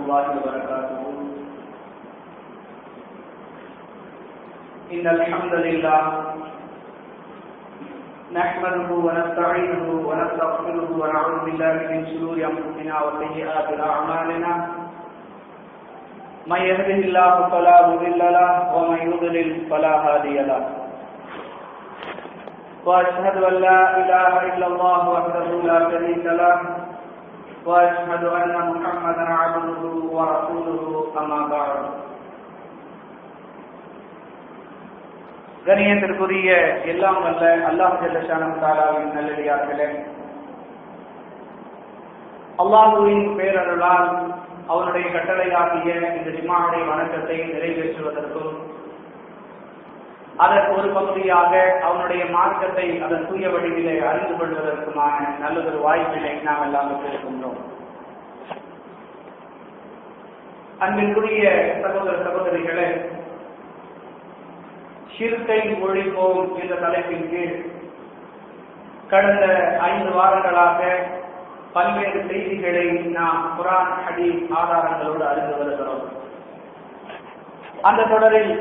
الله وبركاته إن الحمد لله نحمده ونستعينه ونستغفره ونعوذ بالله من شرور أنفسنا وسيئات أعمالنا من يهده الله فلا مضل له ومن يضلل فلا هادي له واشهد ان لا اله الا الله وحده لا شريك له واشهد ان محمدا عبده ورسوله اما بعد கணியத்திற்குரிய எல்லாம் வல்ல அல்லாஹ் ஜல்லஷானம் தாலாவின் நல்லடியார்களே அல்லாஹுவின் பேரருளால் அவனுடைய கட்டளையாகிய இந்த ஜிமாவுடைய வணக்கத்தை நிறைவேற்றுவதற்கும் அதன் ஒரு பகுதியாக அவனுடைய மார்க்கத்தை அதன் தூய வடிவிலே அறிந்து கொள்வதற்குமான நல்லதொரு வாய்ப்பினை நாம் எல்லாம் பெற்றிருக்கின்றோம் அன்பிற்குரிய சகோதர சகோதரிகளே ஷிர்கை ஒழிப்போம் என்ற தலைப்பின் கீழ் கடந்த ஐந்து வாரங்களாக பல்வேறு செய்திகளை நாம் குரான் ஹதீஸ் ஆதாரங்களோடு அறிந்து வருகிறோம் அந்த தொடரில்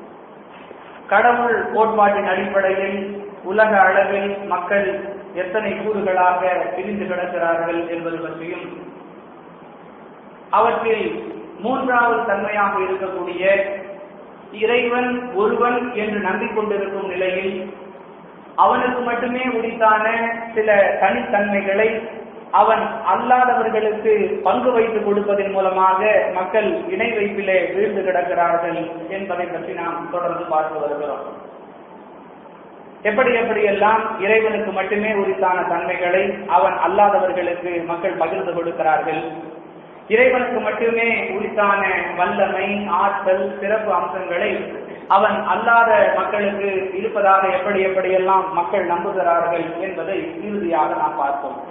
கடவுள் கோட்பாட்டின் அடிப்படையில் உலக அளவில் மக்கள் எத்தனை கூறுகளாக பிரிந்து கிடக்கிறார்கள் என்பது பற்றியும் அவற்றில் மூன்றாவது தன்மையாக இருக்கக்கூடிய இறைவன் ஒருவன் என்று நம்பிக்கொண்டிருக்கும் நிலையில் அவனுக்கு மட்டுமே உரித்தான சில தனித்தன்மைகளை அவன் அல்லாதவர்களுக்கு பங்கு வைத்து கொடுப்பதன் மூலமாக மக்கள் இணை வைப்பிலே வீழ்ந்து கிடக்கிறார்கள் என்பதை பற்றி நாம் தொடர்ந்து பார்த்து வருகிறோம் எப்படி எப்படியெல்லாம் இறைவனுக்கு மட்டுமே உரித்தான தன்மைகளை அவன் அல்லாதவர்களுக்கு மக்கள் பகிர்ந்து கொடுக்கிறார்கள் இறைவனுக்கு மட்டுமே உரித்தான வல்லமை ஆற்றல் சிறப்பு அம்சங்களை அவன் அல்லாத மக்களுக்கு இருப்பதாக எப்படி எப்படியெல்லாம் மக்கள் நம்புகிறார்கள் என்பதை இறுதியாக நாம் பார்த்தோம்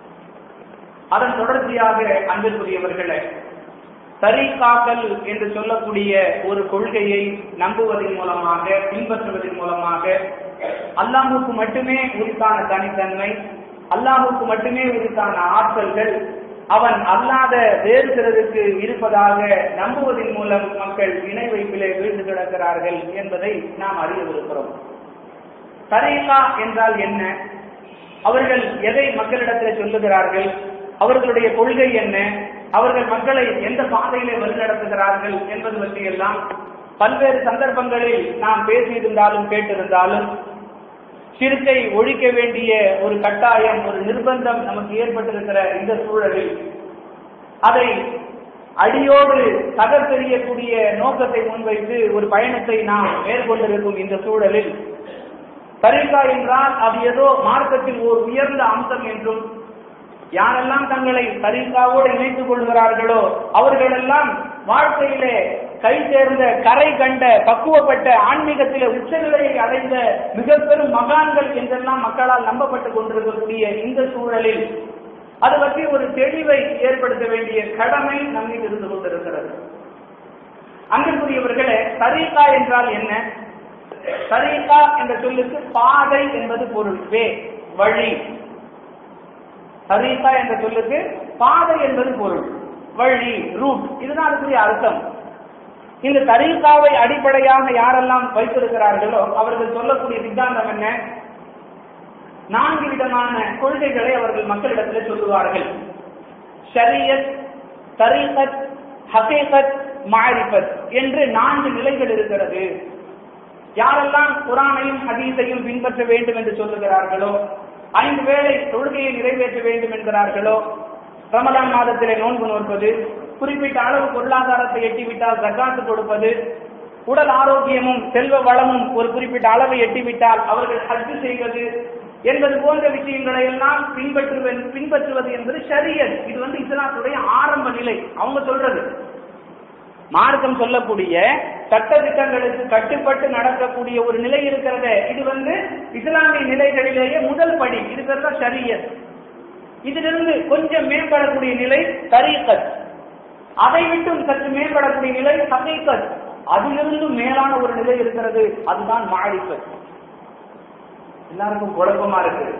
அதன் தொடர்ச்சியாக அன்பிற்குரியவர்களே தரீகாக்கல் என்று சொல்லக்கூடிய ஒரு கொள்கையை நம்புவதன் மூலமாக பின்பற்றுவதன் மூலமாக அல்லாஹுக்கு மட்டுமே உரித்தான தனித்தன்மை அல்லாஹுக்கு மட்டுமே உரித்தான ஆற்றல்கள் அவன் அல்லாத வேறு சிலருக்கு இருப்பதாக நம்புவதன் மூலம் மக்கள் இணை வைப்பிலே வீழ்ந்து கிடக்கிறார்கள் என்பதை நாம் அறியவிருக்கிறோம் தரீகா என்றால் என்ன அவர்கள் எதை மக்களிடத்தில் சொல்லுகிறார்கள் அவர்களுடைய கொள்கை என்ன அவர்கள் மக்களை எந்த பாதையிலே வழிநடத்துகிறார்கள் என்பது பற்றியெல்லாம் பல்வேறு சந்தர்ப்பங்களில் நாம் பேசியிருந்தாலும் கேட்டிருந்தாலும் சிறுக்கை ஒழிக்க வேண்டிய ஒரு கட்டாயம் ஒரு நிர்பந்தம் நமக்கு ஏற்பட்டிருக்கிற இந்த சூழலில் அதை அடியோடு தகர்த்தெறியக்கூடிய நோக்கத்தை முன்வைத்து ஒரு பயணத்தை நாம் மேற்கொண்டிருக்கும் இந்த சூழலில் தரிகா என்றால் அது ஏதோ மார்க்கத்தில் ஒரு உயர்ந்த அம்சம் என்றும் யாரெல்லாம் தங்களை தரிகாவோடு இணைத்துக் கொள்கிறார்களோ அவர்களெல்லாம் வாழ்க்கையிலே கை சேர்ந்த கரை கண்ட பக்குவப்பட்ட ஆன்மீகத்திலே உச்சநிலையை அடைந்த மிக பெரும் மகான்கள் என்றெல்லாம் மக்களால் நம்பப்பட்டுக் கொண்டிருக்கக்கூடிய இந்த சூழலில் அது பற்றி ஒரு தெளிவை ஏற்படுத்த வேண்டிய கடமை நம்மில் இருந்து கொண்டிருக்கிறது அங்கிருக்குரியவர்களே தரீகா என்றால் என்ன தரீகா என்ற சொல்லுக்கு பாதை என்பது பொருள் வே வழி தரீகா என்ற சொல்லுக்கு பாதை என்பது பொருள் வழி ரூட் இதுதான் அதுக்குரிய அர்த்தம் இந்த தரீகாவை அடிப்படையாக யாரெல்லாம் வைத்திருக்கிறார்களோ அவர்கள் சொல்லக்கூடிய சித்தாந்தம் என்ன நான்கு விதமான கொள்கைகளை அவர்கள் மக்களிடத்தில் சொல்லுவார்கள் ஷரியத் தரீகத் ஹசேகத் மாரிபத் என்று நான்கு நிலைகள் இருக்கிறது யாரெல்லாம் குரானையும் ஹதீஸையும் பின்பற்ற வேண்டும் என்று சொல்லுகிறார்களோ ஐந்து வேளை தொழுகையை நிறைவேற்ற வேண்டும் என்கிறார்களோ ரமலான் மாதத்திலே நோன்பு நோற்பது குறிப்பிட்ட அளவு பொருளாதாரத்தை எட்டிவிட்டால் ஜக்காத்து கொடுப்பது உடல் ஆரோக்கியமும் செல்வ வளமும் ஒரு குறிப்பிட்ட அளவை எட்டிவிட்டால் அவர்கள் ஹஜ்ஜு செய்வது என்பது போன்ற விஷயங்களை எல்லாம் பின்பற்றுவது பின்பற்றுவது என்பது ஷரியத் இது வந்து இஸ்லாத்துடைய ஆரம்ப நிலை அவங்க சொல்றது மார்க்கம் சொல்லக்கூடிய சட்ட திட்டங்களுக்கு கட்டுப்பட்டு நடக்கக்கூடிய ஒரு நிலை இருக்கிறது இது வந்து இஸ்லாமிய நிலைகளிலேயே முதல் படி இது பேர் தான் ஷரியத் இதிலிருந்து கொஞ்சம் மேம்படக்கூடிய நிலை தரீகத் அதை விட்டும் சற்று மேம்படக்கூடிய நிலை ஹகீகத் அதிலிருந்து மேலான ஒரு நிலை இருக்கிறது அதுதான் மாரிஃபத் எல்லாருக்கும் குழப்பமா இருக்கு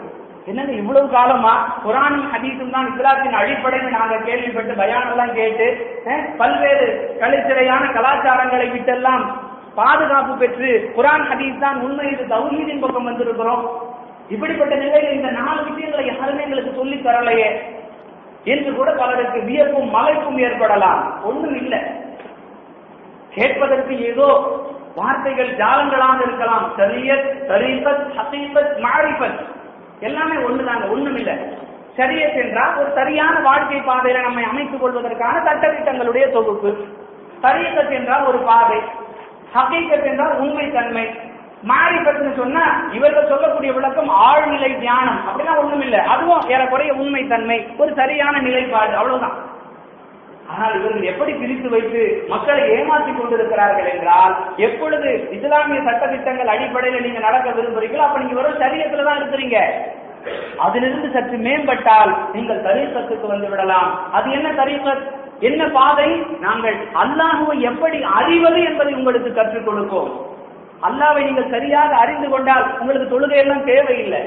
என்னங்க இவ்வளவு காலமா குரானும் ஹதீஸும் தான் இஸ்லாத்தின் அடிப்படைன்னு நாங்க கேள்விப்பட்டு பயானெல்லாம் கேட்டு அஹ், பல்வேறு கலைச்சிறையான கலாச்சாரங்களை விட்டெல்லாம் பாதுகாப்பு பெற்று குரான் ஹதீஸ் தான் உண்மை இது தௌஹீதின் பக்கம் வந்திருக்கிறோம் இப்படிப்பட்ட நிலையில் இந்த நாலு விஷயங்களை யாருமே எங்களுக்கு சொல்லி தரலையே என்று கூட பலருக்கு வியப்பும் மலைப்பும் ஏற்படலாம் ஒண்ணும் இல்லை கேட்பதற்கு ஏதோ வார்த்தைகள் ஜாலங்களாக இருக்கலாம் சரியத் தரீபத் ஹசீபத் மாரிபத் எல்லாமே ஒண்ணுதாங்க ஒண்ணும் இல்ல சரியத் என்றால் ஒரு சரியான வாழ்க்கை பாதையில நம்மை அமைத்துக் கொள்வதற்கான சட்டத்திட்டங்களுடைய தொகுப்பு தரீபத் என்றால் ஒரு பாதை ஹகீகத் என்றால் உண்மை தன்மை மாரிபத்னு சொன்னா இவர்கள் சொல்லக்கூடிய விளக்கம் ஆழ்நிலை தியானம் அப்படிலாம் ஒண்ணும் இல்ல அதுவும் ஏறக்குறைய உண்மை தன்மை ஒரு சரியான நிலைப்பாடு அவ்வளவுதான் ஆனால் இவர்கள் எப்படி பிரித்து வைத்து மக்களை ஏமாற்றிக் கொண்டிருக்கிறார்கள் என்றால் எப்பொழுது இஸ்லாமிய சட்டத்திட்டங்கள் அடிப்படையில் நீங்க நடக்க விரும்புறீங்களோ அப்ப நீங்க வெறும் சரியத்துல தான் இருக்கிறீங்க அதிலிருந்து சற்று மேம்பட்டால் நீங்கள் தரீக்கத்துக்கு வந்து விடலாம் அது என்ன தரீக்கத் என்ன பாதை நாங்கள் அல்லாஹுவை எப்படி அறிவது என்பதை உங்களுக்கு கற்றுக் கொடுப்போம் அல்லாவை நீங்கள் சரியாக அறிந்து கொண்டால் உங்களுக்கு தொழுகை எல்லாம் தேவையில்லை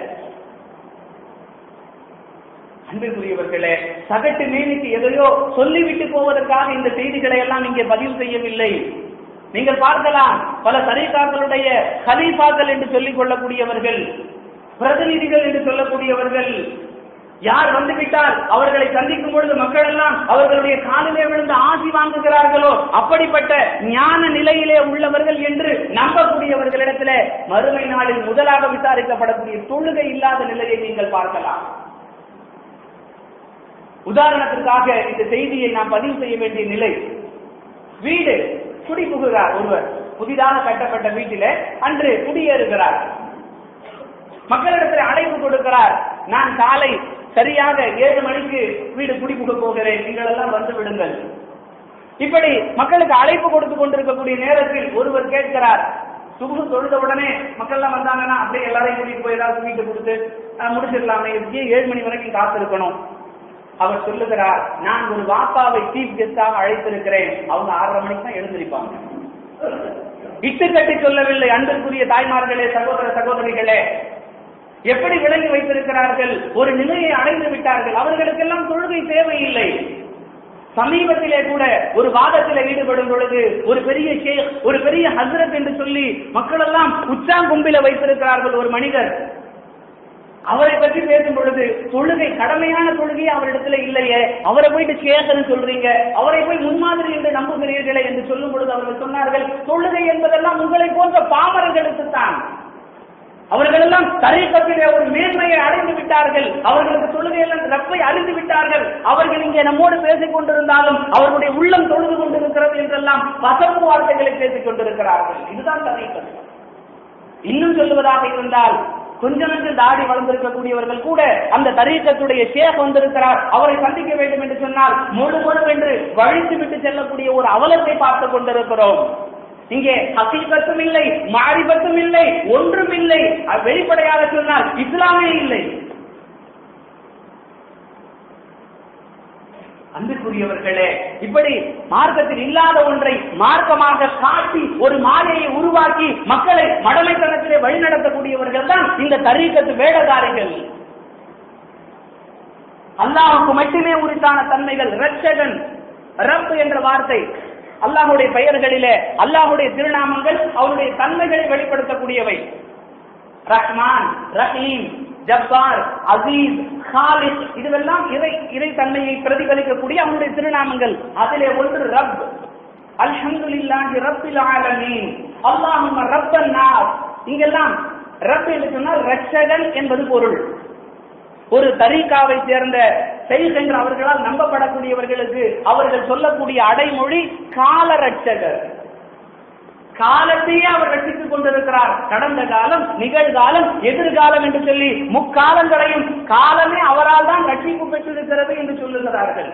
அன்பிற்குரியவர்களே சகட்டு மேனிக்கு எதையோ சொல்லிவிட்டு போவதற்காக இந்த செய்திகளை எல்லாம் இங்கே பதிவு செய்யவில்லை நீங்கள் பார்க்கலாம் பல தரீகாக்களுடைய ஹலீஃபாக்கள் என்று சொல்லிக் கொள்ளக்கூடியவர்கள் பிரதிநிதிகள் என்று சொல்லக்கூடியவர்கள் யார் வந்துவிட்டால் அவர்களை சந்திக்கும் பொழுது மக்கள் எல்லாம் அவர்களுடைய காலிலே விழுந்து ஆசி வாங்குகிறார்களோ அப்படிப்பட்ட ஞான நிலையிலே உள்ளவர்கள் என்று நம்பக்கூடியவர்களிடத்திலே மறுமை நாளில் முதலாக விசாரிக்கப்படக்கூடிய தொழுகை இல்லாத நிலையை நீங்கள் பார்க்கலாம் உதாரணத்திற்காக இந்த செய்தியை நாம் பதிவு செய்ய வேண்டிய நிலை வீடு குடிபுகுகிறார் ஒருவர் புதிதாக கட்டப்பட்ட வீட்டிலே அன்று குடியேறுகிறார் மக்களிடத்தில் அழைப்பு கொடுக்கிறார் நான் காலை சரியாக ஏழு மணிக்கு வீடு குடிபுக போகிறேன் நீங்கள் எல்லாம் வந்து விடுங்கள் இப்படி மக்களுக்கு அழைப்பு கொடுத்து கொண்டிருக்கக்கூடிய நேரத்தில் ஒருவர் கேட்கிறார் சுபு தொழுத உடனே மக்கள் எல்லாம் வந்தாங்கன்னா அப்படியே எல்லாரையும் கூட்டிட்டு போய் ஏதாவது வீட்டு கொடுத்து அஹ், முடிச்சிடலாமே இதுக்கே ஏழு மணி வரைக்கும் காத்திருக்கணும் அவர் சொல்லுகிறார் நான் ஒரு வாப்பாவை சீஃப் கெஸ்டாக அழைத்திருக்கிறேன் அவங்க ஆறரை மணிக்கு தான் எழுந்திருப்பாங்க இட்டு கட்டி சொல்லவில்லை அன்பிற்குரிய தாய்மார்களே சகோதர சகோதரிகளே எப்படி விளங்கி வைத்திருக்கிறார்கள் ஒரு நிலையை அடைந்து விட்டார்கள் அவர்களுக்கெல்லாம் தொழுகை தேவையில்லை சமீபத்திலே கூட ஒரு வாதத்தில் ஈடுபடும் பொழுது ஒரு பெரிய ஷேக் ஒரு பெரிய ஹசரத் என்று சொல்லி மக்கள் எல்லாம் உச்சாங்கும்பில வைத்திருக்கிறார்கள் ஒரு மனிதர் அவரை பற்றி பேசும் பொழுது தொழுகை கடமையான தொழுகை அவரிடத்துல இல்லையே அவரை போயிட்டு சேகன்னு சொல்றீங்க அவரை போய் முன்மாதிரி என்று நம்புகிறீர்களே என்று சொல்லும் பொழுது அவர்கள் சொன்னார்கள் தொழுகை என்பதெல்லாம் உங்களை போன்ற பாமரர்களுக்கு தான் அவர்கள் எல்லாம் தரைக்கத்திலே ஒரு மேன்மையை அடைந்து விட்டார்கள் அவர்களுக்கு தொழுகையெல்லாம் ரப்பை அறிந்து விட்டார்கள் அவர்கள் இங்கே நம்மோடு பேசிக் கொண்டிருந்தாலும் அவர்களுடைய உள்ளம் தொழுது கொண்டிருக்கிறது என்றெல்லாம் வசப்பு வார்த்தைகளை பேசிக் கொண்டிருக்கிறார்கள் இதுதான் தரைக்கத்து இன்னும் சொல்லுவதாக இருந்தால் கொஞ்சம் என்று தாடி வளர்ந்திருக்கக்கூடியவர்கள் கூட அந்த தரீக்கத்துடைய ஷேக் வந்திருக்கிறார் அவரை சந்திக்க வேண்டும் என்று சொன்னால் முழு முழுவென்று வழித்து விட்டு செல்லக்கூடிய ஒரு அவலத்தை பார்த்து கொண்டிருக்கிறோம் இங்கே ஹசீபத்தும் இல்லை மாரிபத்தும் இல்லை ஒன்றும் இல்லை அது வெளிப்படையாக சொன்னால் இஸ்லாமே இல்லை அன்புக்குரியவர்களே இப்படி மார்க்கத்தில் இல்லாத ஒன்றை மார்க்கமாக காட்டி ஒரு மாலையை உருவாக்கி மக்களை மடமைத்தனத்திலே வழிநடத்தக்கூடியவர்கள் தான் இந்த தரீக்கத்து வேடதாரிகள் அல்லாஹுக்கு மட்டுமே உரித்தான தன்மைகள் ரட்சகன் ரப் என்ற வார்த்தை அல்லாஹுடைய பெயர்களிலே அல்லாஹுடைய திருநாமங்கள் அவருடைய தன்மைகளை வெளிப்படுத்தக்கூடியவை ரஹ்மான் ரஹீம் ஜப்பார் அசீஸ் ஹாலித் இதுவெல்லாம் இறை இறை தன்மையை பிரதிபலிக்கக்கூடிய அவனுடைய திருநாமங்கள் அதிலே ஒன்று ரப் அல்ஹம்துலில்லாஹி ரப்பில் ஆலமீன் அல்லாஹும்ம ரப்பன் நாஸ் இங்கெல்லாம் ரப் என்று சொன்னால் ரட்சகன் என்பது பொருள் ஒரு தரீகாவை சேர்ந்த செய்ஸ் என்று அவர்களால் நம்பப்படக்கூடியவர்களுக்கு அவர்கள் சொல்லக்கூடிய அடைமொழி கால ரட்சகர் காலத்தையே அவர் ரட்சித்துக் கொண்டிருக்கிறார் கடந்த காலம் நிகழ்காலம் எதிர்காலம் என்று சொல்லி முக்காலங்களையும் காலமே அவரால் தான் ரட்சிப்பு பெற்றிருக்கிறது என்று சொல்லுகிறார்கள்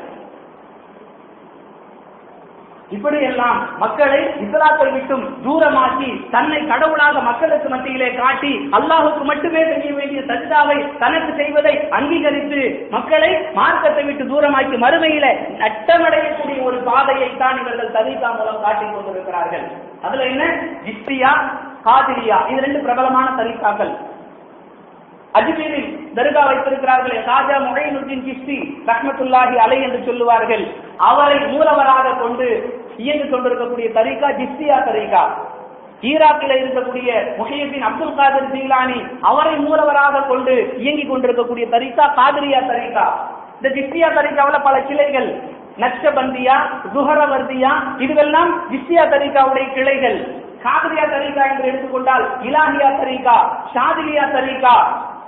இப்படியெல்லாம் மக்களை இஸ்லாத்தை விட்டும் தூரமாக்கி தன்னை கடவுளாக மக்களுக்கு மத்தியிலே காட்டி அல்லாஹுக்கு மட்டுமே செய்ய வேண்டிய சஜிதாவை தனக்கு செய்வதை அங்கீகரித்து மக்களை மார்க்கத்தை விட்டு தூரமாக்கி மறுமையில நட்டமடையக்கூடிய ஒரு பாதையை தான் இவர்கள் தரிகா மூலம் காட்டிக் கொண்டிருக்கிறார்கள் அதுல என்ன இஸ்தியா காதிரியா இது ரெண்டு பிரபலமான தரிகாக்கள் அஜ்மீரில் தர்கா வைத்திருக்கிறார்களே காஜா முகைனுদ্দিন கிஸ்தி ரஹ்மத்துல்லாஹி அலை என்று சொல்லுவார்கள் அவரை மூலவராக கொண்டு இயங்கிக் கொண்டிருக்கக்கூடிய தரிகா ஜிஸ்தியா தரிகா ஈராக்கில் இருக்கக்கூடிய முஹியுddin அப்துல் காதர் ஜீலானி அவரை மூலவராக கொண்டு இயங்கிக் கொண்டிருக்கக்கூடிய தரிகா காதிரியா தரிகா இந்த ஜிஸ்தியா தரிகாவுல பல கிளைகள் நக்ஷபந்தியா துஹரவர்தியா இதுவெல்லாம் ஜிஸ்தியா தரிகாவுடைய கிளைகள் காதிரியா தரிகா என்று எடுத்துக்கொண்டால் இலாஹியா தரிகா ஷாதிலியா தரிகா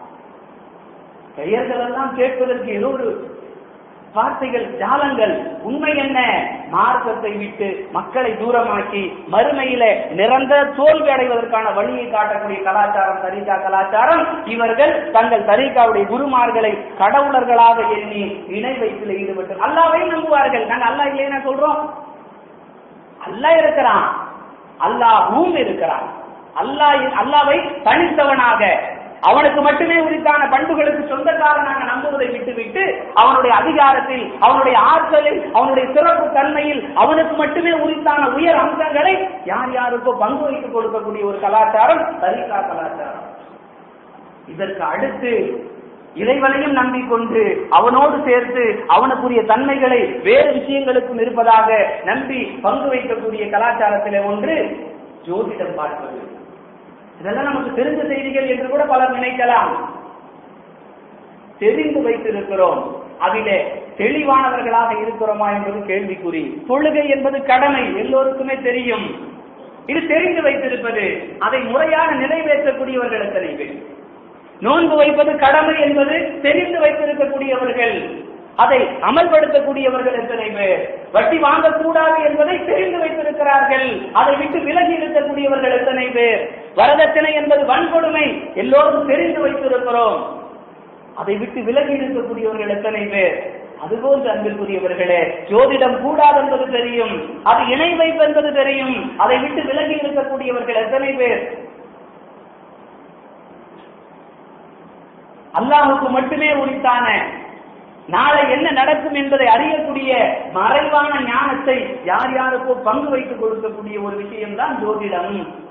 பெயர்கள் எல்லாம் கேட்பதற்கு ஏதோ ஒரு வார்த்தைகள் ஜாலங்கள் உண்மை என்ன மார்க்கத்தை விட்டு மக்களை தூரமாக்கி மறுமையில நிரந்தர தோல்வி அடைவதற்கான வழியை காட்டக்கூடிய கலாச்சாரம் தரிகா கலாச்சாரம் இவர்கள் தங்கள் தரிகாவுடைய குருமார்களை கடவுளர்களாக எண்ணி இணை வைப்பில் ஈடுபட்டு அல்லாவை நம்புவார்கள் நாங்க அல்லாஹ் இல்லைன்னா சொல்றோம் அல்லாஹ் இருக்கிறான் அல்லாஹ்வும் இருக்கிறான் அல்லாஹ் அல்லாவை தனித்தவனாக அவனுக்கு மட்டுமே உரித்தான பண்புகளுக்கு சொந்தக்காரனாக நம்புவதை விட்டுவிட்டு அவனுடைய அதிகாரத்தில் அவனுடைய ஆற்றலில் அவனுடைய சிறப்பு தன்மையில் அவனுக்கு மட்டுமே உரித்தான உயர் அம்சங்களை யார் யாருக்கோ பங்கு வைத்துக் கொடுக்கக்கூடிய ஒரு கலாச்சாரம் தரிகா கலாச்சாரம் இதற்கு அடுத்து இறைவனையும் நம்பிக்கொண்டு அவனோடு சேர்த்து அவனுக்குரிய தன்மைகளை வேறு விஷயங்களுக்கும் இருப்பதாக நம்பி பங்கு வைக்கக்கூடிய கலாச்சாரத்திலே ஒன்று ஜோதிடம் பார்ப்பது இதெல்லாம் நமக்கு தெரிஞ்ச செய்திகள் என்று கூட பலர் நினைக்கலாம் தெரிந்து வைத்திருக்கிறோம் அதிலே தெளிவானவர்களாக இருக்கிறோமா என்பது கேள்விக்குறி தொழுகை என்பது கடமை எல்லோருக்குமே தெரியும் இது தெரிந்து வைத்திருப்பது அதை முறையாக நிறைவேற்றக்கூடியவர்கள் எத்தனை பேர் நோன்பு வைப்பது கடமை என்பது தெரிந்து வைத்திருக்கக்கூடியவர்கள் அதை அமல்படுத்தக்கூடியவர்கள் எத்தனை பேர் வட்டி வாங்கக்கூடாது என்பதை தெரிந்து வைத்திருக்கிறார்கள் அதை விட்டு விலகி இருக்கக்கூடியவர்கள் எத்தனை பேர் வரதட்சணை என்பது வன்கொடுமை எல்லோரும் தெரிந்து வைத்திருக்கிறோம் அதை விட்டு விலகி இருக்கக்கூடியவர்கள் எத்தனை பேர் அதுபோன்று அன்பிற்குரியவர்களே ஜோதிடம் கூடாது என்பது தெரியும் அது இணை வைப்பு என்பது தெரியும் அதை விட்டு விலகி இருக்கக்கூடியவர்கள் எத்தனை பேர் அல்லாஹுக்கு மட்டுமே உரித்தான நாளை என்ன நடக்கும் என்பதை அறியக்கூடிய மறைவான ஞானத்தை யார் யாருக்கோ பங்கு வைத்துக் கொடுக்கக்கூடிய ஒரு விஷயம் தான் ஜோதிடம்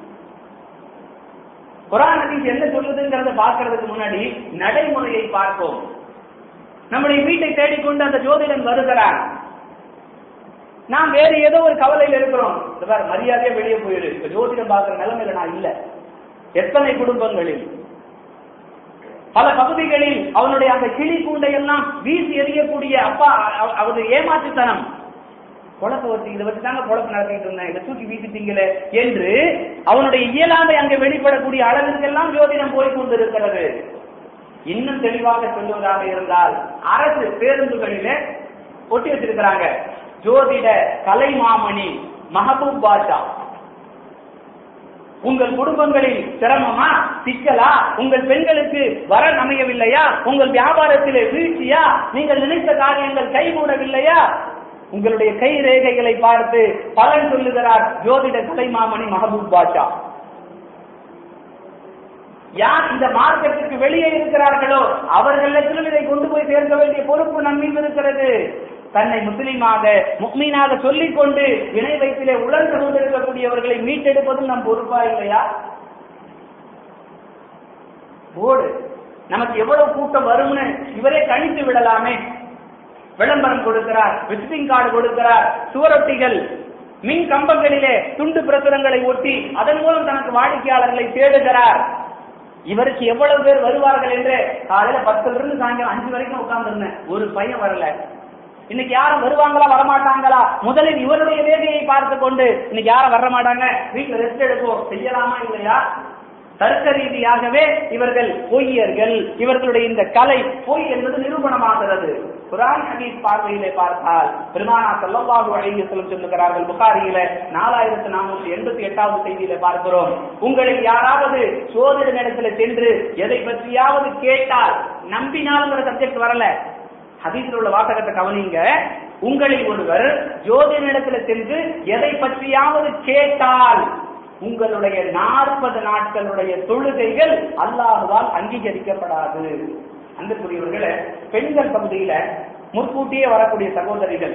குரான் ஹதீஸ் என்ன சொல்லுதுங்கிறத பார்க்கறதுக்கு முன்னாடி நடைமுறையை பார்ப்போம் நம்முடைய வீட்டை தேடிக்கொண்டு அந்த ஜோதிடன் வருகிறார் நாம் வேறு ஏதோ ஒரு கவலையில் இருக்கிறோம் இந்த பாரு, மரியாதையா வெளியே போயிரு இப்ப ஜோதிடம் பார்க்கிற நிலைமையில நான் இல்ல எத்தனை குடும்பங்களில் பல பகுதிகளில் அவனுடைய அந்த கிளி கூண்டை எல்லாம் வீசி எறியக்கூடிய அப்பா அவ- அவரது ஏமாற்றுத்தனம் குழப்ப வச்சு இதை வச்சு தாங்க குழப்பம் நடத்திட்டு இருந்தேன் இதை தூக்கி வீசிட்டீங்களே என்று அவனுடைய இயலாமை அங்கே வெளிப்படக்கூடிய அளவிற்கெல்லாம் ஜோதிடம் போய் கொண்டிருக்கிறது இன்னும் தெளிவாக சொல்லுவதாக இருந்தால் அரசு பேருந்துகளிலே ஒட்டி வச்சிருக்கிறாங்க ஜோதிட கலைமாமணி மஹபூப் பாஷா உங்கள் குடும்பங்களில் சிரமமா சிக்கலா உங்கள் பெண்களுக்கு வரன் அமையவில்லையா உங்கள் வியாபாரத்திலே வீழ்ச்சியா நீங்கள் நினைத்த காரியங்கள் கைகூடவில்லையா உங்களுடைய கை ரேகைகளை பார்த்து பலன் சொல்லுகிறார் ஜோதிட கலைமாமணி மஹபூப் பாஷா யார் இந்த மார்க்கெட்டுக்கு வெளியே இருக்கிறார்களோ அவர்களிடத்திலும் இதை கொண்டு போய் சேர்க்க வேண்டிய பொறுப்பு நம் மீது இருக்கிறது தன்னை முஸ்லீமாக முக்மீனாக சொல்லிக் கொண்டு இணை வைப்பிலே உலர்ந்து கொண்டிருக்கக்கூடியவர்களை மீட்டெடுப்பதும் நம் பொறுப்பா இல்லையா போடு நமக்கு எவ்வளவு கூட்டம் வரும்னு இவரே கணித்து விடலாமே விளம்பரம் கொடுக்கிறார் விசிட்டிங் கார்டு கொடுக்கிறார் சுவரொட்டிகள் மின் கம்பங்களிலே துண்டு பிரசுரங்களை ஒட்டி அதன் மூலம் தனக்கு வாடிக்கையாளர்களை தேடுகிறார் இவருக்கு எவ்வளவு பேர் வருவார்கள் என்று காலையில பத்துல இருந்து சாயங்காலம் அஞ்சு வரைக்கும் உட்கார்ந்துருந்தேன் ஒரு பையன் வரல இன்னைக்கு யாரும் வருவாங்களா வரமாட்டாங்களா முதலில் இவருடைய வேலையை பார்த்து கொண்டு இன்னைக்கு யாரும் வர மாட்டாங்க வீட்டுல ரெஸ்ட் எடுப்போம் செய்யலாமா இல்லையா தர்க்க ரீதியாகவே இவர்கள் பொய்யர்கள் இவர்களுடைய இந்த கலை பொய் என்பது நிரூபணமாகிறது குரான் ஹதீஸ் பார்வையிலே பார்த்தால் பெருமானா ஸல்லல்லாஹு அலைஹி வஸல்லம் சொல்லுகிறார்கள் புகாரியில நாலாயிரத்து நானூற்றி எண்பத்தி எட்டாவது செய்தியில பார்க்கிறோம் உங்களில் யாராவது சோதனை நேரத்துல சென்று எதை பற்றியாவது கேட்டால் நம்பினாலுங்கிற சப்ஜெக்ட் வரல ஹதீஸில் உள்ள வாசகத்தை கவனிங்க உங்களில் ஒருவர் ஜோதிடத்துல சென்று எதை பற்றியாவது கேட்டால் உங்களுடைய நாற்பது நாட்களுடைய தொழுகைகள் அல்லாஹுவால் அங்கீகரிக்கப்படாது அன்புக்குரியவர்களே பெண்கள் பகுதியில முற்கூட்டியே வரக்கூடிய சகோதரிகள்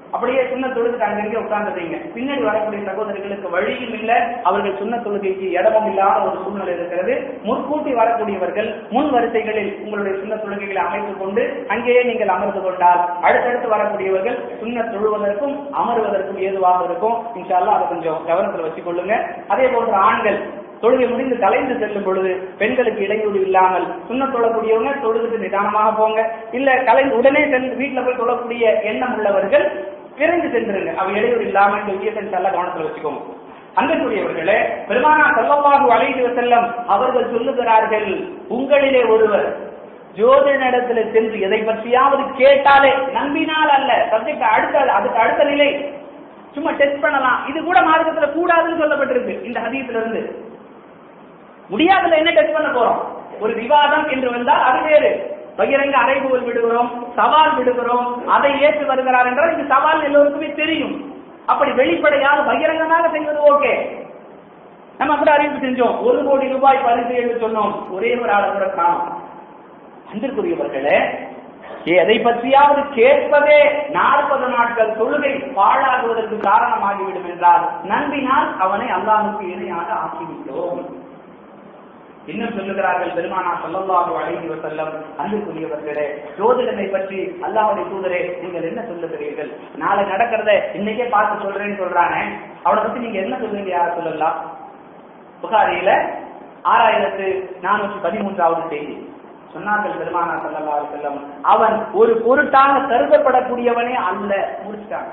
அப்படியே சுண்ண தொழுதுக்கு அங்கங்கே உட்கார்ந்துறீங்க பின்னாடி வரக்கூடிய சகோதரர்களுக்கு வழியும் இல்ல அவர்கள் சுண்ண தொழுகைக்கு இடமும் இல்லாத ஒரு சூழ்நிலை இருக்கிறது முன்கூட்டி வரக்கூடியவர்கள் முன் வரிசைகளில் உங்களுடைய சுண்ண தொழுகைகளை அமைத்துக் கொண்டு அங்கேயே நீங்கள் அமர்ந்து கொண்டால் அடுத்தடுத்து வரக்கூடியவர்கள் சுண்ண தொழுவதற்கும் அமருவதற்கும் ஏதுவாக இருக்கும் இன்ஷால்லா அதை கொஞ்சம் கவனத்தில் வச்சுக் கொள்ளுங்க அதே போன்று ஆண்கள் தொழுகை முடிந்து கலைந்து செல்லும் பொழுது பெண்களுக்கு இடையூறு இல்லாமல் சுண்ண தொழக்கூடியவங்க தொழுதுட்டு நிதானமாக போங்க இல்ல கலைந்து உடனே சென்று வீட்டுல போய் தொழக்கூடிய எண்ணம் உள்ளவர்கள் விரைந்து சென்றுருங்க அவ இடையூறு இல்லாம இந்த விஷயத்தை நல்லா கவனத்தில் வச்சுக்கோங்க அன்புக்குரியவர்களே பெருமானா செல்லவாகு அழைத்து செல்லம் அவர்கள் சொல்லுகிறார்கள் உங்களிலே ஒருவர் ஜோதிடத்துல சென்று எதை பற்றியாவது கேட்டாலே நம்பினால் அல்ல சப்ஜெக்ட் அடுத்த அதுக்கு அடுத்த நிலை சும்மா டெஸ்ட் பண்ணலாம் இது கூட மார்க்கத்துல கூடாதுன்னு சொல்லப்பட்டிருக்கு இந்த ஹதீஸ்ல இருந்து முடியாதுல என்ன டெஸ்ட் பண்ண போறோம் ஒரு விவாதம் என்று வந்தால் அது வேறு பகிரங்க அறைகூவல் விடுகிறோம் சவால் விடுகிறோம் அதை ஏற்று வருகிறார் என்றால் இது சவால் எல்லோருக்குமே தெரியும் அப்படி வெளிப்படையாக பகிரங்கமாக செய்வது ஓகே நம்ம கூட அறிவிப்பு செஞ்சோம் ஒரு கோடி ரூபாய் பரிசு என்று சொன்னோம் ஒரே ஒரு ஆளை கூட காணும் அன்பிற்குரியவர்களே எதை பற்றியாவது கேட்பதே நாற்பது நாட்கள் தொழுகை பாழாகுவதற்கு காரணமாகிவிடும் என்றால் நம்பினால் அவனை அல்லாஹுக்கு இணையாக ஆக்கிவிட்டோம் இன்னும் சொல்லுகிறார்கள் பெருமானா சொல்லல்லாஹு அலைஹி வஸல்லம் அன்புக்குரியவர்களே ஜோதிடனை பற்றி அல்லாஹ்வுடைய தூதரே நீங்கள் என்ன சொல்லுகிறீர்கள் நாளை நடக்கிறத இன்னைக்கே பார்த்து சொல்றேன்னு சொல்றானே அவனை பத்தி நீங்க என்ன சொல்லுவீங்க யார் சொல்லலாம் புகாரியில ஆறாயிரத்து நானூற்றி பதிமூன்றாவது செய்தி சொன்னார்கள் பெருமானா சல்லல்லாஹு அலைஹி வஸல்லம் அவன் ஒரு பொருட்டாக கருதப்படக்கூடியவனே அல்ல முடிச்சிட்டாங்க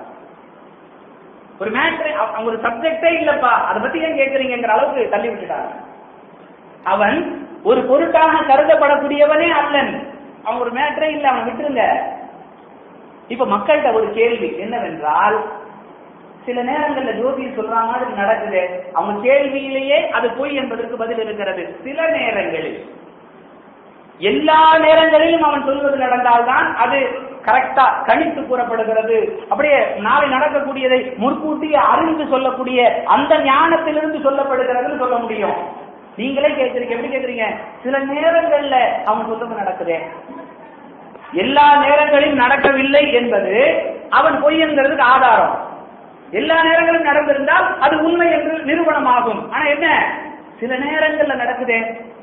ஒரு மேட்ரு அவங்க ஒரு சப்ஜெக்டே இல்லப்பா அதை பத்தி ஏன் கேக்குறீங்கிற அளவுக்கு தள்ளி விட்டுட்டாங்க அவன் ஒரு பொருட்டாக கருதப்படக்கூடியவனே அல்லன் அவன் ஒரு மேட்டரே இல்ல அவன் விட்டுருங்க இப்ப மக்கள்கிட்ட ஒரு கேள்வி என்னவென்றால் சில நேரங்கள்ல ஜோதியில் சொல்ற மாதிரி நடக்குது அவங்க கேள்வியிலேயே அது பொய் என்பதற்கு பதில் இருக்கிறது சில நேரங்களில் எல்லா நேரங்களிலும் அவன் சொல்வது நடந்தால்தான் அது கரெக்டா கணித்து கூறப்படுகிறது அப்படியே நாளை நடக்கக்கூடியதை முன்கூட்டியே அறிந்து சொல்லக்கூடிய அந்த ஞானத்திலிருந்து சொல்லப்படுகிறதுன்னு சொல்ல முடியும் நீங்களே கேட்கறீங்க எப்படி கேட்கறீங்க சில நேரங்கள்ல அவன் சொல்றது நடக்குது எல்லா நேரங்களிலும் நடக்கவில்லை என்பது அவன் பொய் என்கிறதுக்கு ஆதாரம் எல்லா நேரங்களும் நடந்திருந்தால் அது உண்மை என்று நிரூபணமாகும் ஆனா என்ன சில நேரங்கள்ல நடக்குதே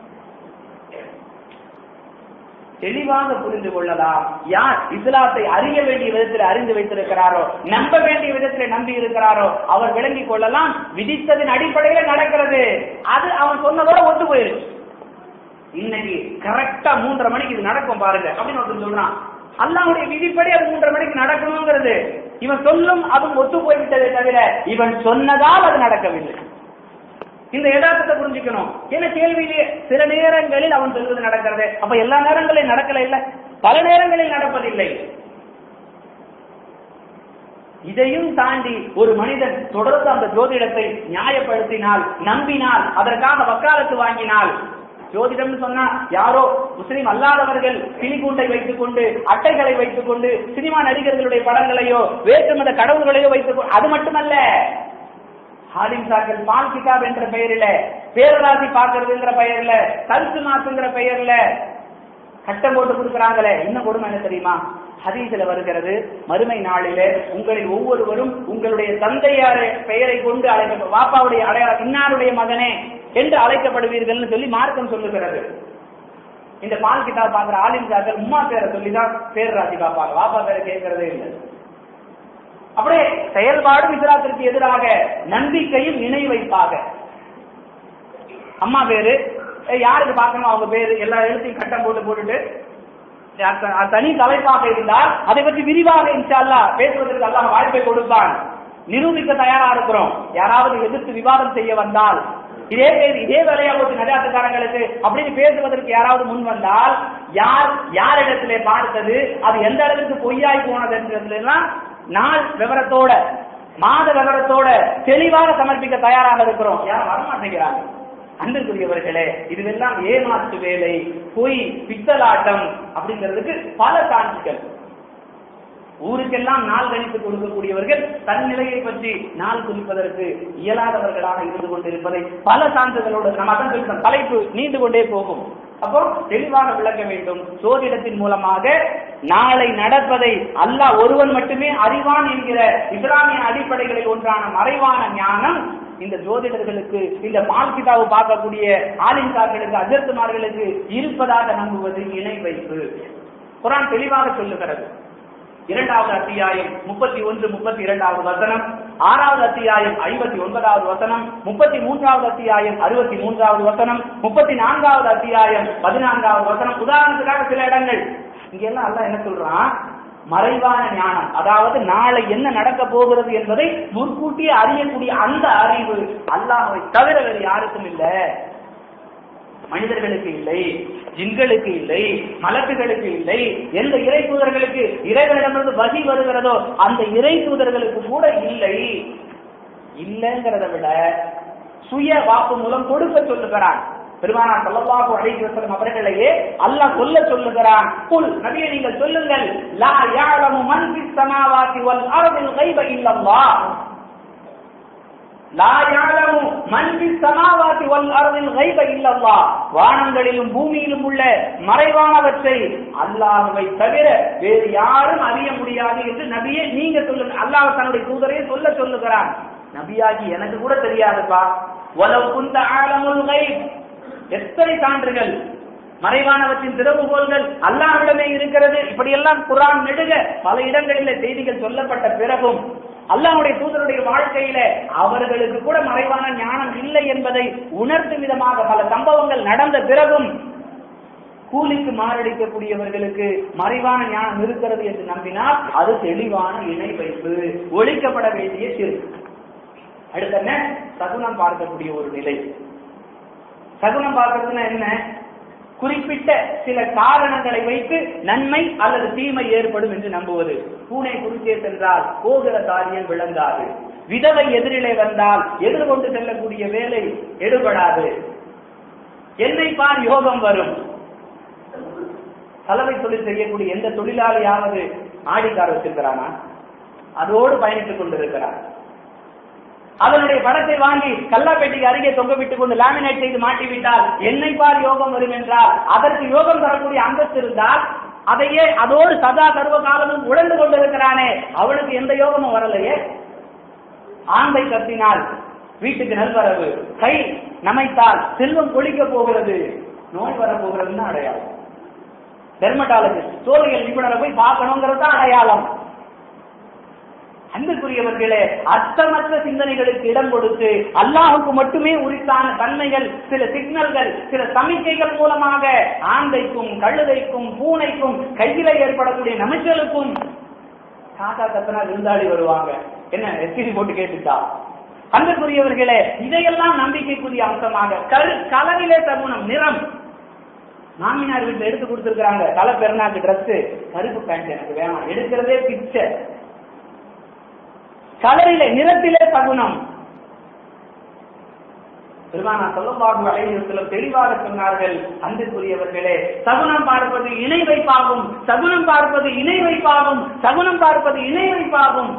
தெளிவாக புரிந்து கொள்ளலாம் யார் இஸ்லாத்தை அறிய வேண்டிய விதத்தில் அறிந்து வைத்திருக்கிறாரோ நம்ப வேண்டிய விதத்தில் நம்பி இருக்கிறாரோ அவர் விளங்கிக் கொள்ளலாம் விதித்ததின் அடிப்படையில நடக்கிறது அது அவன் சொன்னதோட ஒத்து போயிருச்சு இன்னைக்கு கரெக்டா மூன்றரை மணிக்கு இது நடக்கும் பாருங்க அப்படின்னு ஒருத்தர் சொல்றான் அல்லாவுடைய விதிப்படி அது மூன்றரை மணிக்கு நடக்கணுங்கிறது இவன் சொல்லும் அதுவும் ஒத்து போய்விட்டதே தவிர இவன் சொன்னதால் அது நடக்கவில்லை இந்த யதார்த்தத்தை புரிஞ்சுக்கணும் ஏன்னா கேள்வியிலே சில நேரங்களில் அவன் சொல்வது நடக்கிறது அப்ப எல்லா நேரங்களிலும் நடக்கல இல்ல பல நேரங்களில் நடப்பதில்லை இதையும் தாண்டி ஒரு மனிதன் தொடர்ந்து அந்த ஜோதிடத்தை நியாயப்படுத்தினால் நம்பினால் அதற்காக வக்காலத்து வாங்கினால் ஜோதிடம் சொன்னா யாரோ முஸ்லிம் அல்லாதவர்கள் கிளிகூண்டை வைத்துக் கொண்டு அட்டைகளை வைத்துக் கொண்டு சினிமா நடிகர்களுடைய படங்களையோ வேற்றுமத கடவுள்களையோ வைத்துக் கொண்டு அது மட்டுமல்ல ஹாலிம் சாக்கள் பால் கிதாப் என்ற பெயரில பேரராசி பார்க்கறதுங்கிற பெயர்ல கருத்து மாத்துங்கிற பெயர்ல கட்டம் போட்டு கொடுக்குறாங்களே என்ன கொடுமை என்ன தெரியுமா ஹதீஸ்ல வருகிறது மறுமை நாளிலே உங்களில் ஒவ்வொருவரும் உங்களுடைய தந்தையார பெயரை கொண்டு அழைக்க வாப்பாவுடைய அடையாளம் இன்னாருடைய மகனே என்று அழைக்கப்படுவீர்கள்னு சொல்லி மார்க்கம் சொல்லுகிறது இந்த பால் கிதாப் பாக்குற ஆலிம் சாக்கள் உம்மா பேரை சொல்லிதான் பேர் ராசி பார்ப்பாங்க வாப்பா பேரை கேட்கறதே இல்லை அப்படியே செயல்பாடும் இஸ்லாத்திற்கு எதிராக நம்பிக்கையும் இணை வைப்பாக அம்மா பேரு யாருக்கு பார்க்கணும் அவங்க பேரு எல்லா எழுத்தையும் கட்டம் போட்டு போட்டுட்டு தனி தலைப்பாக இருந்தால் அதை பற்றி விரிவாக இன்ஷால்லா பேசுவதற்கு அல்லாஹ் வாய்ப்பை கொடுப்பான் நிரூபிக்க தயாரா இருக்கிறோம் யாராவது எதிர்த்து விவாதம் செய்ய வந்தால் இதே இதே வேலையா போச்சு நஜாத்துக்காரங்களுக்கு அப்படின்னு பேசுவதற்கு யாராவது முன் வந்தால் யார் யாரிடத்திலே பார்த்தது அது எந்த அளவுக்கு பொய்யாய் போனது என்றதுலாம் நாள் விவரத்தோட மாத விவரத்தோட தெளிவாக சமர்ப்பிக்க தயாராக இருக்கிறோம் யாரும் வரமாட்டேங்கிறாங்க அன்பிற்குரியவர்களே இதுவெல்லாம் ஏமாற்று வேலை பொய் பித்தலாட்டம் அப்படிங்கிறதுக்கு பல சான்றுகள் ஊருக்கெல்லாம் நாள் கணித்து கொடுக்கக்கூடியவர்கள் தன் நிலையை பற்றி நாள் குறிப்பதற்கு இயலாதவர்களாக இருந்து கொண்டிருப்பதை பல சான்றுகளோடு நம்ம அதான் சொல்றோம் தலைப்பு நீண்டு கொண்டே போகும் அப்போ தெளிவாக விளக்க வேண்டும் சோதிடத்தின் மூலமாக நாளை நடப்பதை அல்லாஹ் ஒருவன் மட்டுமே அறிவான் என்கிற இஸ்லாமிய அடிப்படைகளில் ஒன்றான மறைவான ஞானம் இந்த ஜோதிடர்களுக்கு இந்த பால் கிதாவு பார்க்கக்கூடிய ஆலிம்கார்களுக்கு அஜர்த்துமார்களுக்கு இருப்பதாக நம்புவது இணை வைப்பு குரான் தெளிவாக சொல்லுகிறது இரண்டாவது அத்தியாயம் முப்பத்தி ஒன்று முப்பத்தி இரண்டாவது வசனம் ஆறாவது அத்தியாயம் ஐம்பத்தி ஒன்பதாவது வசனம் முப்பத்தி மூன்றாவது அத்தியாயம் அறுபத்தி மூன்றாவது வசனம் முப்பத்தி நான்காவது அத்தியாயம் பதினான்காவது வசனம் உதாரணத்துக்காக சில இடங்கள் இங்க எல்லாம் அல்லாஹ் என்ன சொல்றான் மறைவான ஞானம் அதாவது நாளை என்ன நடக்க போகிறது என்பதை முன்கூட்டியே அறியக்கூடிய அந்த அறிவு அல்லாஹ்வை தவிர வேறு யாருக்கும் இல்லை மனிதர்களுக்கு இல்லை ஜின்களுக்கு இல்லை மலக்குகளுக்கு இல்லை எந்த இறை தூதர்களுக்கு இறைவனிடமிருந்து வகி வருகிறதோ அந்த இறை தூதர்களுக்கு கூட இல்லை இல்லைங்கிறத விட சுய வாக்கு மூலம் கொடுக்க சொல்லுகிறான் பெருமானார் ஸல்லல்லாஹு அலைஹி வஸல்லம் அவர்களையே அல்லாஹ் சொல்ல சொல்லுகிறான் குல் நபியே நீங்கள் சொல்லுங்கள் லா யஅலமு மன் ஃபிஸ் ஸமாவாதி வல் அர்தில் கைப இல்லல்லாஹ் லா யஅலமு மன் ஃபிஸ் ஸமாவாதி வல் அர்தில் கைப இல்லல்லாஹ் வானங்களிலும் பூமியிலும் உள்ள மறைவானவற்றை அல்லாஹ்வை தவிர வேறு யாரும் அறிய முடியாது என்று நபியே நீங்க சொல்லுங்க அல்லாஹ் தன்னுடைய தூதரே சொல்ல சொல்லுகிறான் நபியாகி எனக்கு கூட தெரியாதுப்பா வலவ் குந்த ஆலமுல் கைப் எத்தனை சான்றுகள் மறைவானவற்றின் திறவுகோள்கள் அல்லாஹ்விடமே இருக்கிறது இப்படியெல்லாம் குரான் நெடுக பல இடங்களிலே செய்திகள் சொல்லப்பட்ட பிறகும் அல்லாஹ்வுடைய தூதருடைய வாழ்க்கையில அவர்களுக்கு கூட மறைவான ஞானம் இல்லை என்பதை உணர்த்தும் விதமாக பல சம்பவங்கள் நடந்த பிறகும் கூலிக்கு மாரடிக்கக்கூடியவர்களுக்கு மறைவான ஞானம் இருக்கிறது என்று நம்பினால் அது தெளிவான இணை வைப்பு ஒழிக்கப்பட வேண்டிய சிறு அடுத்த என்ன சகுனம் பார்க்கக்கூடிய ஒரு நிலை சகுனம் பார்க்கறதுன்னா என்ன குறிப்பிட்ட சில காரணங்களை வைத்து நன்மை அல்லது தீமை ஏற்படும் என்று நம்புவது பூனை குறுக்கே சென்றால் போகிற காரியம் விளங்காது விதவை எதிரிலே வந்தால் எதிர்கொண்டு செல்லக்கூடிய வேலை எடுபடாது என்னை பார் யோகம் வரும் சலவை தொழில் செய்யக்கூடிய எந்த தொழிலாளியாவது ஆடிக்கார் வச்சிருக்கிறானா அதோடு பயணித்துக் கொண்டிருக்கிறார் அதனுடைய படத்தை வாங்கி கல்லாப்பேட்டைக்கு அருகே தொங்க விட்டுக் கொண்டு லேமினேட் செய்து மாட்டிவிட்டால் என்னை பார் யோகம் வரும் என்றால் அதற்கு யோகம் தரக்கூடிய அந்தஸ்து இருந்தால் அதையே அதோடு சதா சர்வ காலமும் உழந்து கொண்டிருக்கிறானே அவனுக்கு எந்த யோகமும் வரலையே ஆந்தை கத்தினால் வீட்டுக்கு நல்வரவு கை நமைத்தால் செல்வம் கொளிக்க போகிறது நோய் வரப்போகிறதுன்னு அடையாளம் டெர்மட்டாலஜிஸ்ட் தோல்வியல் நிபுணரை போய் பார்க்கணுங்கிறது தான் அடையாளம் அன்புக்குரியவர்களே அர்த்தமற்ற சிந்தனைகளுக்கு இடம் கொடுத்து அல்லாஹுக்கு மட்டுமே உரித்தான தன்மைகள் சில சிக்னல்கள் சில சமிக்கைகள் மூலமாக ஆந்தைக்கும் கழுதைக்கும் பூனைக்கும் கையில ஏற்படக்கூடிய நமைச்சலுக்கும் காக்கா கத்தனா விருந்தாளி வருவாங்க என்ன எஸ்டிடி போட்டு கேட்டுட்டா அன்புக்குரியவர்களே இதையெல்லாம் நம்பிக்கைக்குரிய அம்சமாக கரு கலரிலே தருணம் நிறம் மாமியார் வீட்டுல எடுத்து கொடுத்துருக்காங்க கலை பெருநாக்கு ட்ரெஸ் கருப்பு பேண்ட் எனக்கு வேணாம் எடுக்கிறதே பிச்சை கலரிலே நிறத்திலே சகுனம் பெருமானா சொல்லப்பாகும் அலைநிறுத்தலும் தெளிவாக சொன்னார்கள் அன்பிற்குரியவர்களே சகுனம் பார்ப்பது இணை வைப்பாகும் சகுனம் பார்ப்பது இணை வைப்பாகும் சகுனம் பார்ப்பது இணை வைப்பாகும்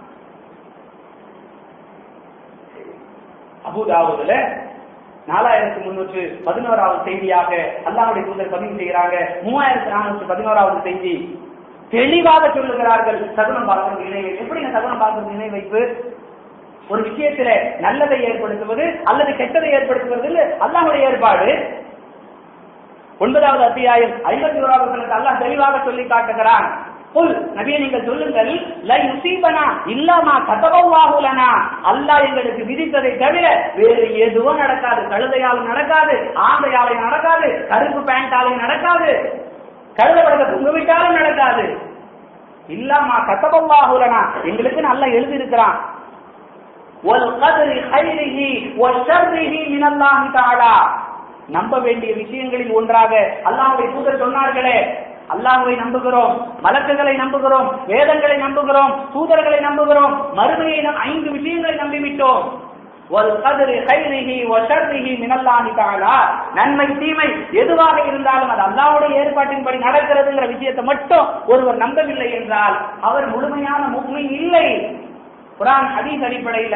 அபுதாவுதுல நாலாயிரத்தி முன்னூற்று பதினோராவது செய்தியாக அல்லாவுடைய தூதர் பதிவு செய்கிறாங்க மூவாயிரத்தி நானூற்று பதினோராவது செய்தி தெளிவாக சொல்லுகிறார்கள் சகுனம் பார்க்கிறது இணை வைப்பு எப்படி சகுனம் பார்க்கிறது இணை வைப்பு ஒரு விஷயத்துல நல்லதை ஏற்படுத்துவது அல்லது கெட்டதை ஏற்படுத்துவது அல்லாஹுடைய ஏற்பாடு ஒன்பதாவது அத்தியாயம் ஐம்பத்தி ஓராவது அல்லாஹ் தெளிவாக சொல்லி காட்டுகிறான் புல் நபியை நீங்கள் சொல்லுங்கள் லை யுசீபனா இல்லாமா கதவாகுலனா அல்லாஹ் எங்களுக்கு விதித்ததை தவிர வேறு எதுவும் நடக்காது கழுதையாலும் நடக்காது ஆந்தையாலையும் நடக்காது கருப்பு பேண்டாலையும் நடக்காது கழுத படத்தை துங்க விட்டாலும் நடக்காது இல்லாமா கதவாகுலனா எங்களுக்கு நல்லா எழுதி இருக்கிறான் والقدر خيره وشره من الله تعالى நம்ப வேண்டிய விஷயங்களில் ஒன்றாக அல்லாஹ்வுடைய தூதர் சொன்னார்களே அல்லாஹ்வை நம்புகிறோம் மலக்குகளை நம்புகிறோம் வேதங்களை நம்புகிறோம் தூதர்களை நம்புகிறோம் மறுமையை நம் ஐந்து விஷயங்களை நம்பிவிட்டோம் ஒரு கதிரி கைரிகி ஒஷர்ரிகி மினல்லாஹி தஆலா நன்மை தீமை எதுவாக இருந்தாலும் அது அல்லாஹ்வுடைய ஏற்பாட்டின்படி நடக்கிறதுங்கிற விஷயத்தை மட்டும் ஒருவர் நம்பவில்லை என்றால் அவர் முழுமையான முக்மின் இல்லை குரான் ஹதீஸ் அடிப்படையில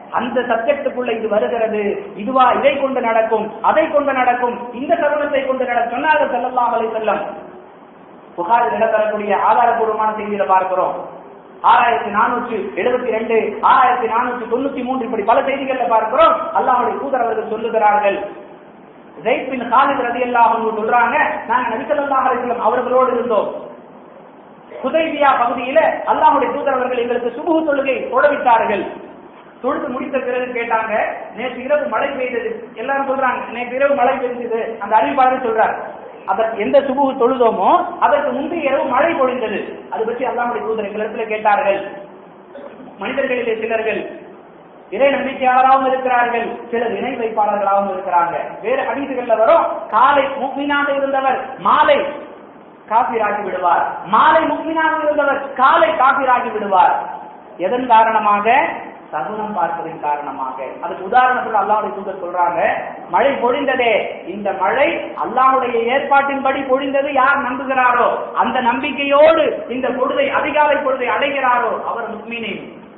அந்த சப்ஜெக்டுக்குள்ள இது வருகிறது இதுவா இதை கொண்டு நடக்கும் அதை கொண்டு நடக்கும் இந்த தருணத்தை கொண்டு நடக்கும் சொன்னார்கள் செல்லலாம் அலை செல்லம் புகாரில் இடம்பெறக்கூடிய ஆதாரபூர்வமான செய்தியில பார்க்கிறோம் ஆறாயிரத்தி நானூற்றி எழுபத்தி ரெண்டு ஆறாயிரத்தி நானூற்றி தொண்ணூத்தி மூன்று இப்படி பல செய்திகள்ல பார்க்கிறோம் அல்லாஹ்வுடைய தூதர் அவர்கள் சொல்லுகிறார்கள் ஜெயித் பின் காலித் ரலியல்லாஹு அன்ஹு சொல்றாங்க நாங்க நபி ஸல்லல்லாஹு அலைஹி வஸல்லம் அவர்களோடு இருந்தோம் ஹுதைபியா பகுதியில அல்லாஹ்வுடைய தூதர் அவர்கள் எங்களுக்கு சுபுஹ் தொழுகை தொழவித்தார்கள் தொழுது முடித்த பிறகு கேட்டாங்க நேற்று இரவு மழை பெய்தது எல்லாரும் சொல்றாங்க நேற்று இரவு மழை பெய்தது அந்த அறிவிப்பாளர் சொல்றார் அதற்கு எந்த சுபுகு தொழுதோமோ அதற்கு முந்தைய இரவு மழை பொழிந்தது அது பற்றி அல்லாஹ்வுடைய தூதர் எங்களிடத்தில் கேட்டார்கள் மனிதர்களிலே சிலர்கள் இறை நம்பிக்கையாளராகவும் இருக்கிறார்கள் சிலர் இணை வைப்பாளர்களாகவும் இருக்கிறாங்க வேறு ஹதீசுகள்ல வரும் காலை முக்மீனாக இருந்தவர் மாலை காபிராகி விடுவார் மாலை முக்மீனாக இருந்தவர் காலை காபிராகி விடுவார் எதன் காரணமாக சகுனம் பார்ப்பதன் காரணமாக அதுக்கு உதாரணத்துல அல்லாஹ்வுடைய தூதர் சொல்றாங்க மழை பொழிந்ததே இந்த மழை அல்லாஹ்வுடைய ஏற்பாட்டின்படி பொழிந்தது யார் நம்புகிறாரோ அந்த நம்பிக்கையோடு இந்த பொழுதை அதிகாலை பொழுதை அடைகிறாரோ அவர் முக்மீனே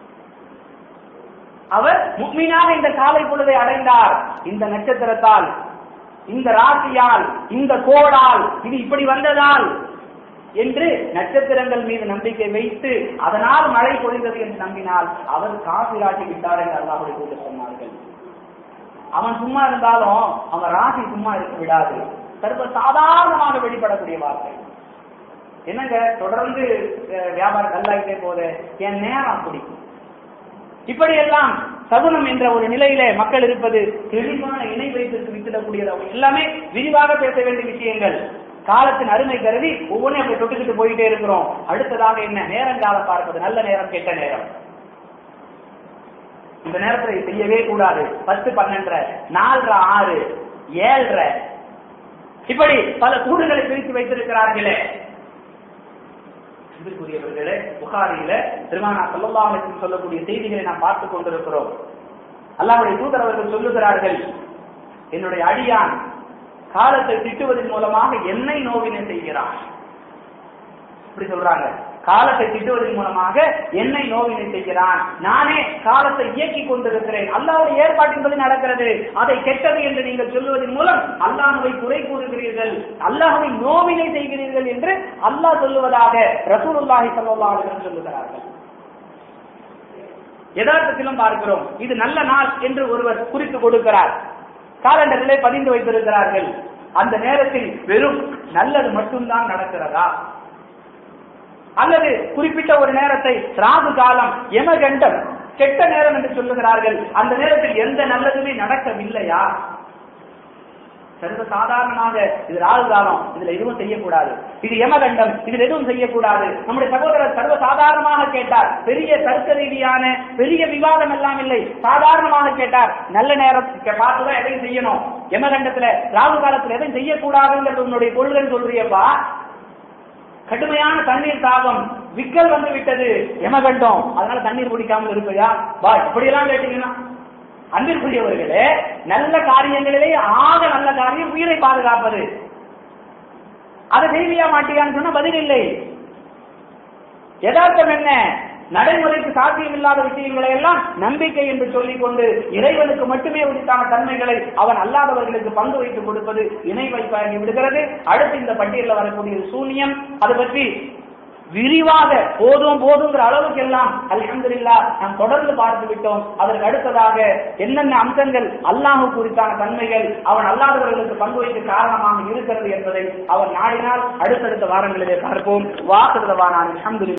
அவர் முக்மீனாக இந்த காலை பொழுதை அடைந்தார் இந்த நட்சத்திரத்தால் இந்த ராசியால் இந்த கோடால் இது இப்படி வந்ததால் என்று நட்சத்திரங்கள் மீது நம்பிக்கை வைத்து அதனால் மழை பொழிந்தது என்று நம்பினால் அவர் காபிராகி விட்டார் என்று அல்லாஹுடைய தூதர் சொன்னார்கள் அவன் சும்மா இருந்தாலும் அவன் ராசி சும்மா இருக்க விடாது சர்வ சாதாரணமாக வெளிப்படக்கூடிய வார்த்தை என்னங்க தொடர்ந்து அஹ், வியாபாரம் கல்லாயிட்டே போகுது என் நேரம் அப்படி இப்படியெல்லாம் சகுனம் என்ற ஒரு நிலையில மக்கள் இருப்பது தெளிவான இணை வைத்திற்கு வித்திடக்கூடியது எல்லாமே விரிவாக பேச வேண்டிய விஷயங்கள் காலத்தின் அருமை கருதி ஒவ்வொன்றையும் அப்படி தொட்டுக்கிட்டு போயிட்டே இருக்கிறோம் அடுத்ததாக என்ன நேரங்காலம் பார்ப்பது நல்ல நேரம் கெட்ட நேரம் இந்த நேரத்துல இது செய்யவே கூடாது பத்து பன்னெண்டரை நாலரை ஆறு ஏழரை இப்படி பல கூடுகளை பிரித்து வைத்திருக்கிறார்களே அன்பிற்குரியவர்களே புகாரியில திருமணா சொல்லல்லாஹுக்கும் சொல்லக்கூடிய செய்திகளை நாம் பார்த்துக் கொண்டிருக்கிறோம் அல்லாஹ்வுடைய தூதர் அவர்கள் சொல்லுகிறார்கள் என்னுடைய அடியான் காலத்தை திட்டுவதன் மூலமாக என்னை நோவினை செய்கிறான் இப்படி சொல்றாங்க காலத்தை திட்டுவதன் மூலமாக என்னை நோவினை செய்கிறான் நானே காலத்தை இயக்கி கொண்டிருக்கிறேன் அல்லாஹ்வுடைய ஏற்பாட்டின்படி நடக்கிறது அதை கெட்டது என்று நீங்கள் சொல்லுவதன் மூலம் அல்லாஹ்வை குறை கூறுகிறீர்கள் அல்லாஹ்வை நோவினை செய்கிறீர்கள் என்று அல்லாஹ் சொல்லுவதாக ரசூலுல்லாஹி ஸல்லல்லாஹு அலைஹி வஸல்லம் சொல்லுகிறார்கள் யதார்த்தத்திலும் பார்க்கிறோம் இது நல்ல நாள் என்று ஒருவர் குறித்து கொடுக்கிறார் காலண்டரிலே பதிந்து வைத்திருக்கிறார்கள் அந்த நேரத்தில் வெறும் நல்லது மட்டும்தான் நடக்கிறதா அல்லது குறிப்பிட்ட ஒரு நேரத்தை ராகு காலம் யமகண்டம் கெட்ட நேரம் என்று சொல்லுகிறார்கள் அந்த நேரத்தில் எந்த நல்லதுமே நடக்கவில்லையா சர்வ சாதாரணமாக இது ராகு காலம் இதுல எதுவும் செய்யக்கூடாது இது யமகண்டம் இதுல எதுவும் செய்யக்கூடாது நம்முடைய சகோதரர் சர்வ சாதாரணமாக கேட்டார் பெரிய தர்க்க ரீதியான பெரிய விவாதம் எல்லாம் இல்லை சாதாரணமாக கேட்டார் நல்ல நேரம் பார்த்துதான் எதையும் செய்யணும் யமகண்டத்துல ராகு காலத்துல எதையும் செய்யக்கூடாதுங்கிறது உன்னுடைய கொள்கை சொல்றியப்பா கடுமையான தண்ணீர் தாகம் விக்கல் வந்து விட்டது யமகண்டம் அதனால தண்ணீர் குடிக்காமல் இருப்பையா வா இப்படியெல்லாம் கேட்டீங்கன்னா அன்பிற்குரியவர்களே நல்ல காரியங்களிலே ஆக நல்ல காரியம் உயிரை பாதுகாப்பது அதை செய்வியா மாட்டியான்னு சொன்னா பதில் இல்லை யதார்த்தம் என்ன நடைமுறைக்கு சாத்தியமில்லாத விஷயங்களை எல்லாம் நம்பிக்கை என்று சொல்லிக் கொண்டு இறைவனுக்கு மட்டுமே உரித்தான தன்மைகளை அவன் அல்லாதவர்களுக்கு பங்கு வைத்து கொடுப்பது இணை வைப்பாகி விடுகிறது அடுத்து இந்த பட்டியலில் வரக்கூடிய சூன்யம் அது பற்றி விரிவாக போதும் போதுங்கிற அளவுக்கு எல்லாம் அல்ஹம்துலில்லா நாம் தொடர்ந்து பார்த்து விட்டோம் அதற்கு அடுத்ததாக என்னென்ன அம்சங்கள் அல்லாஹு குறித்தான தன்மைகள் அவன் அல்லாதவர்களுக்கு பங்கு வைக்க காரணமாக இருக்கிறது என்பதை அவன் நாடினால் அடுத்தடுத்த வாரங்களிலே பார்ப்போம் வாக்குறதவான அல்ஹம்துலில்லா